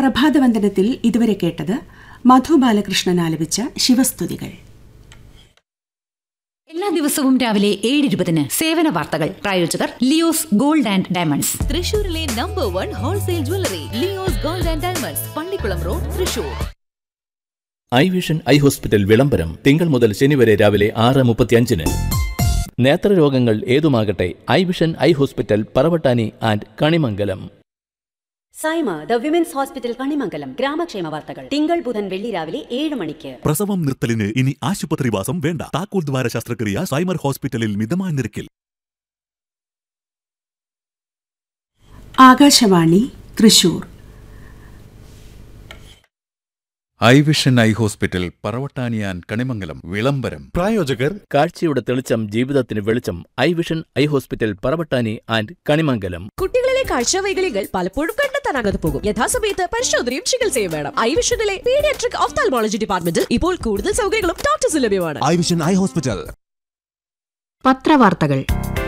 പ്രഭാതവന്ദനത്തിൽ ഇതുവരെ കേട്ടത് മധു ബാലകൃഷ്ണൻ ആലപിച്ച ശിവസ്തുതികൾ എല്ലാ ദിവസവും രാവിലെ ഏഴ് ഇരുപതിന് സേവന വാർത്തകൾ പ്രായോജകർ ലിയോസ് ഗോൾഡ് ആൻഡ് ഡയമണ്ട്സ് തൃശൂരിലെ number one wholesale jewellery Leo's gold and diamonds Pallikulam road Thrissur eye vision eye hospital വിളംബരം തിങ്കൾ മുതൽ ശനി വരെ രാവിലെ ആറ് മുപ്പത്തിയഞ്ചിന് നേത്രരോഗങ്ങൾ ഏതുമാകട്ടെ eye vision eye hospital Paravattani and Kanimangalam Saima the women's hospital Kanimangalam ഗ്രാമക്ഷേമ വാർത്തകൾ തിങ്കൾ ബുധൻ വെള്ളി രാവിലെ ഏഴ് മണിക്ക് പ്രസവം നിർത്തലിന് ഇനി ആശുപത്രിവാസം വേണ്ട താക്കോൽ ദ്വാര ശസ്ത്രക്രിയ സൈമർ ഹോസ്പിറ്റലിൽ മിതമായ നിരക്കിൽ Akashvani Thrissur eye vision eye hospital Paravattani and Kanimangalam വിളംബരം പ്രായോജകർ കാഴ്ചയുടെ തെളിച്ചം ജീവിതത്തിന് വെളിച്ചം eye vision eye hospital Paravattani and Kanimangalam കുട്ടികളിലെ കാഴ്ചവൈകല്യങ്ങൾ പലപ്പോഴും കണ്ടെത്താനാകാതെ പോകും യഥാസമയത്ത് പരിശോധനയും ചികിത്സയും വേണം ഐവിഷനിലെ പീഡിയാട്രിക് ഓഫ്താൽമോളജി ഡിപ്പാർട്ട്മെന്റിൽ ഇപ്പോൾ കൂടുതൽ സൗകര്യങ്ങളും ഡോക്ടേഴ്സ് ലഭ്യമാണ് ഐ വിഷൻ ഐ ഹോസ്പിറ്റൽ പത്രവാർത്തകൾ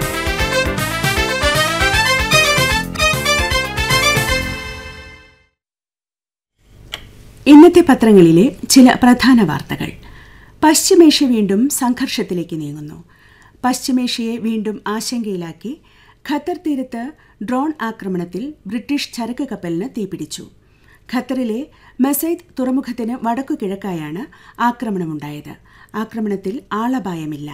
ഇന്നത്തെ പത്രങ്ങളിലെ ചില പ്രധാന വാർത്തകൾ പശ്ചിമേഷ്യ വീണ്ടും സംഘർഷത്തിലേക്ക് നീങ്ങുന്നു പശ്ചിമേഷ്യയെ വീണ്ടും ആശങ്കയിലാക്കി ഖത്തർ തീരത്ത് ഡ്രോൺ ആക്രമണത്തിൽ ബ്രിട്ടീഷ് ചരക്ക് കപ്പലിന് തീപിടിച്ചു ഖത്തറിലെ മസൈദ് തുറമുഖത്തിന് വടക്കു കിഴക്കായാണ് ആക്രമണമുണ്ടായത് ആക്രമണത്തിൽ ആളപായമില്ല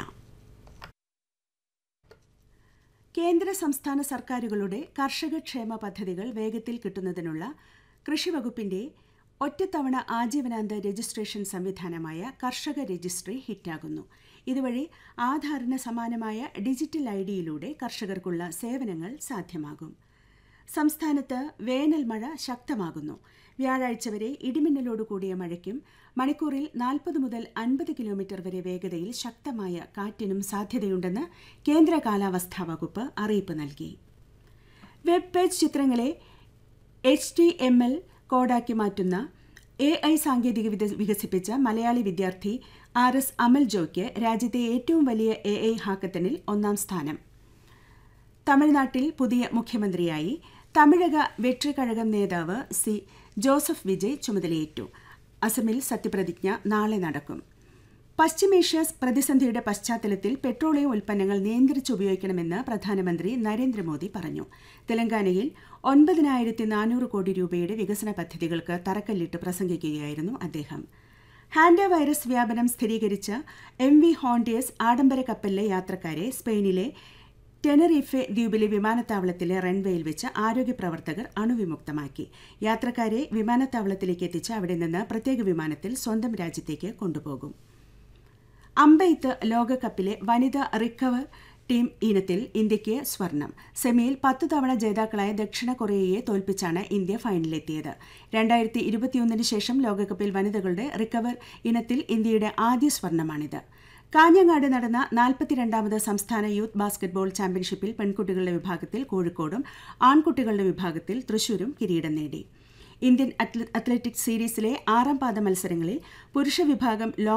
കേന്ദ്ര സംസ്ഥാന സർക്കാരുകളുടെ കർഷക ക്ഷേമ പദ്ധതികൾ വേഗത്തിൽ കിട്ടുന്നതിനുള്ള കൃഷിവകുപ്പിന്റെ ഒറ്റത്തവണ ആജീവനാന്ത രജിസ്ട്രേഷൻ സംവിധാനമായ കർഷക രജിസ്ട്രി ഹിറ്റാകുന്നു ഇതുവഴി ആധാറിന് സമാനമായ ഡിജിറ്റൽ ഐ ഡിയിലൂടെ കർഷകർക്കുള്ള സേവനങ്ങൾ സാധ്യമാകും സംസ്ഥാനത്ത് വേനൽ മഴ ശക്തമാകുന്നു വ്യാഴാഴ്ച വരെ ഇടിമിന്നലോടുകൂടിയ മഴയ്ക്കും മണിക്കൂറിൽ നാൽപ്പത് മുതൽ അൻപത് കിലോമീറ്റർ വരെ വേഗതയിൽ ശക്തമായ കാറ്റിനും സാധ്യതയുണ്ടെന്ന് കേന്ദ്ര കാലാവസ്ഥാ വകുപ്പ് അറിയിപ്പ് നൽകി വെബ് പേജ് ചിത്രങ്ങളെ എച്ച് ടി എം എൽ കോഡാക്കി മാറ്റുന്ന എ ഐ സാങ്കേതിക വിദ്യ വികസിപ്പിച്ച മലയാളി വിദ്യാർത്ഥി ആർ എസ് അമൽ ജോയ്ക്ക് രാജ്യത്തെ ഏറ്റവും വലിയ എ ഐ ഹാക്കത്തണിൽ ഒന്നാം സ്ഥാനം തമിഴ്നാട്ടിൽ പുതിയ മുഖ്യമന്ത്രിയായി തമിഴക വെട്രിക്കഴകം നേതാവ് സി ജോസഫ് വിജയ് ചുമതലയേറ്റു അസമിൽ സത്യപ്രതിജ്ഞ നാളെ നടക്കും പശ്ചിമേഷ്യ പ്രതിസന്ധിയുടെ പശ്ചാത്തലത്തിൽ പെട്രോളിയം ഉൽപ്പന്നങ്ങൾ നിയന്ത്രിച്ചുപയോഗിക്കണമെന്ന് പ്രധാനമന്ത്രി നരേന്ദ്രമോദി പറഞ്ഞു തെലങ്കാനയിൽ ഒൻപതിനായിരത്തി നാനൂറ് കോടി രൂപയുടെ വികസന പദ്ധതികൾക്ക് തറക്കല്ലിട്ട് പ്രസംഗിക്കുകയായിരുന്നു അദ്ദേഹം ഹാൻഡ വൈറസ് വ്യാപനം സ്ഥിരീകരിച്ച എം വി ഹോണ്ടിയസ് ആഡംബര കപ്പലിലെ യാത്രക്കാരെ സ്പെയിനിലെ ടെനറിഫെ ദ്വീപിലെ വിമാനത്താവളത്തിലെ റൺവേയിൽ വെച്ച് ആരോഗ്യ പ്രവർത്തകർ അണുവിമുക്തമാക്കി യാത്രക്കാരെ വിമാനത്താവളത്തിലേക്ക് എത്തിച്ച് അവിടെ നിന്ന് പ്രത്യേക വിമാനത്തിൽ സ്വന്തം രാജ്യത്തേക്ക് കൊണ്ടുപോകും അമ്പെയ്ത്ത് ലോകകപ്പിലെ വനിതാ റിക്കവർ ടീം ഇനത്തിൽ ഇന്ത്യയ്ക്ക് സ്വർണം സെമിയിൽ പത്തു തവണ ജേതാക്കളായ ദക്ഷിണ കൊറിയയെ തോൽപ്പിച്ചാണ് ഇന്ത്യ ഫൈനലിലെത്തിയത് രണ്ടായിരത്തി ഇരുപത്തിയൊന്നിന് ശേഷം ലോകകപ്പിൽ വനിതകളുടെ റിക്കവർ ഇനത്തിൽ ഇന്ത്യയുടെ ആദ്യ സ്വർണമാണിത് കാഞ്ഞങ്ങാട് നടന്ന നാൽപ്പത്തിരണ്ടാമത് സംസ്ഥാന യൂത്ത് ബാസ്കറ്റ്ബോൾ ചാമ്പ്യൻഷിപ്പിൽ പെൺകുട്ടികളുടെ വിഭാഗത്തിൽ കോഴിക്കോടും ആൺകുട്ടികളുടെ വിഭാഗത്തിൽ തൃശൂരും കിരീടം നേടി ഇന്ത്യൻ അത്ലറ്റിക്സ് സീരീസിലെ ആറാം പാദ മത്സരങ്ങളിൽ പുരുഷ വിഭാഗം